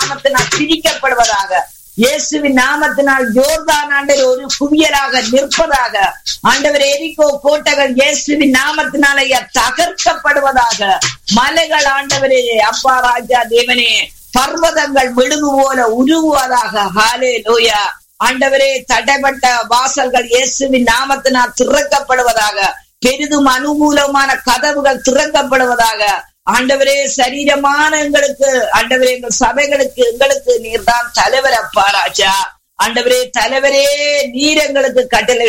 நாமத்தினால் பிரிக்கப்படுவதாக இயேசுவின் நாமத்தினால் ஜோர்தான் ஆண்டவர் ஒரு குவியலாக நிற்பதாக ஆண்டவர் எரிக்கோ கோட்டைகள் இயேசுவின் நாமத்தினால தகர்க்கப்படுவதாக மலைகள் ஆண்டவரே அப்பா ராஜா தேவனே பர்வதங்கள் விழுகு போல உருகுவதாக ஹாலே லோயா ஆண்டவரே தடைப்பட்ட வாசல்கள் இயேசுவின் நாமத்தினால் திறக்கப்படுவதாக பெரிதும் அனுகூலமான கதவுகள் திறக்கப்படுவதாக ஆண்டவரே சரீரமான எங்களுக்கு ஆண்டவரே எங்கள் சபைகளுக்கு எங்களுக்கு நீர்தான் தலைவர் அப்பா ராஜா ஆண்டவரே தலைவரே நீர் எங்களுக்கு கட்டளை